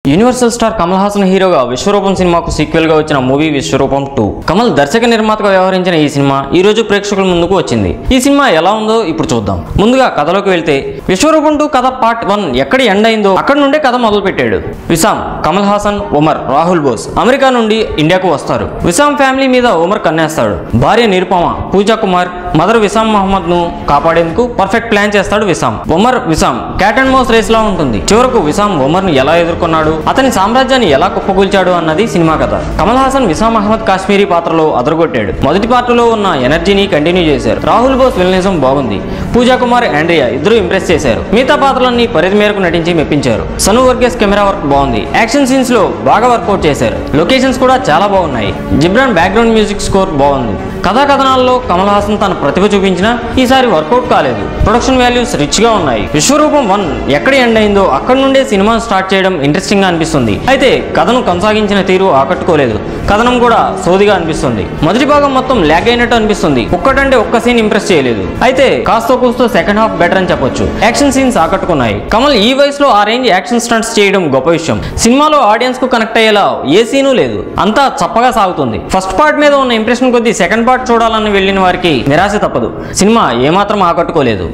universal star Kamal Haasan హీరోగా విశ్వరూపం సినిమాకు sequel గా వచ్చిన మూవీ విశ్వరూపం టూ కమల్ దర్శక నిర్మాతగా వ్యవహరించిన ఈ సినిమా ఈ రోజు ప్రేక్షకుల ముందుకు వచ్చింది ఈ సినిమా ఎలా ఉందో ఇప్పుడు చూద్దాం ముందుగా కథలోకి వెళ్తే విశ్వరూపం టూ కథ పార్ట్ వన్ ఎక్కడ ఎండ్ అయిందో అక్కడ నుండే కథ మొదలు పెట్టాడు విశామ్ కమల్ హాసన్ ఉమర్ రాహుల్ బోస్ అమెరికా నుండి ఇండియాకు వస్తారు విశామ్ ఫ్యామిలీ మీద ఉమర్ కన్నేస్తాడు భార్య నిరుపమ పూజా కుమార్ మదర్ విశామ్ మహమ్మద్ ను కాపాడేందుకు పర్ఫెక్ట్ ప్లాన్ చేస్తాడు Wisam Umar Wisam cat and mouse race లా ఉంటుంది చివరకు విశామ్ ఉమర్ ను ఎలా ఎదుర్కొన్నాడు అతని సామ్రాజ్యాన్ని ఎలా కుప్పకూల్చాడు అన్నది సినిమా కథ కమల్ హాసన్ విశామ్ అహ్మద్ కాశ్మీరీ పాత్రలో అదరగొట్టాడు మొదటి పార్ట్లో ఉన్న ఎనర్జీని కంటిన్యూ చేశారు రాహుల్ బోస్ విలనిజం బాగుంది పూజా కుమార్ ఆండ్రియా ఇద్దరు ఇంప్రెస్ చేశారు మిగతా పాత్రలన్నీ పరిధి మేరకు నటించి మెప్పించారు సను వర్గేస్ కెమెరా వర్క్ బాగుంది యాక్షన్ సీన్స్ లో బాగా వర్కౌట్ చేశారు లొకేషన్స్ కూడా చాలా బాగున్నాయి జిబ్రాన్ బ్యాక్గ్రౌండ్ మ్యూజిక్ స్కోర్ బాగుంది కథా కథనాల్లో కమల్ హాసన్ తన ప్రతిభ చూపించినా ఈసారి వర్కౌట్ కాలేదు ప్రొడక్షన్ వాల్యూస్ రిచ్ గా ఉన్నాయి విశ్వరూపం వన్ ఎక్కడ ఎండ్ అయిందో అక్కడ నుండే సినిమా స్టార్ట్ చేయడం ఇంట్రెస్టింగ్ గా అనిపిస్తుంది అయితే కథను కొనసాగించిన తీరు ఆకట్టుకోలేదు కథనం కూడా సోదిగా అనిపిస్తుంది మొదటి భాగం మొత్తం ల్యాగ్ అయినట్టు అనిపిస్తుంది ఒక్కటంటే ఒక్క సీన్ ఇంప్రెస్ చేయలేదు అయితే కాస్తో కూస్తో సెకండ్ హాఫ్ బెటర్ అని చెప్పొచ్చు యాక్షన్ సీన్స్ ఆకట్టుకున్నాయి కమల్ ఈ వయసులో ఆ రేంజ్ యాక్షన్ స్టంట్స్ చేయడం గొప్ప విషయం సినిమాలో ఆడియన్స్ కు కనెక్ట్ అయ్యేలా ఏ సీను లేదు అంతా చప్పగా సాగుతుంది ఫస్ట్ పార్ట్ మీద ఉన్న ఇంప్రెషన్ కొద్దీ సెకండ్ పార్ట్ చూడాలని వెళ్ళిన వారికి నిరాశ తప్పదు సినిమా ఏమాత్రం ఆకట్టుకోలేదు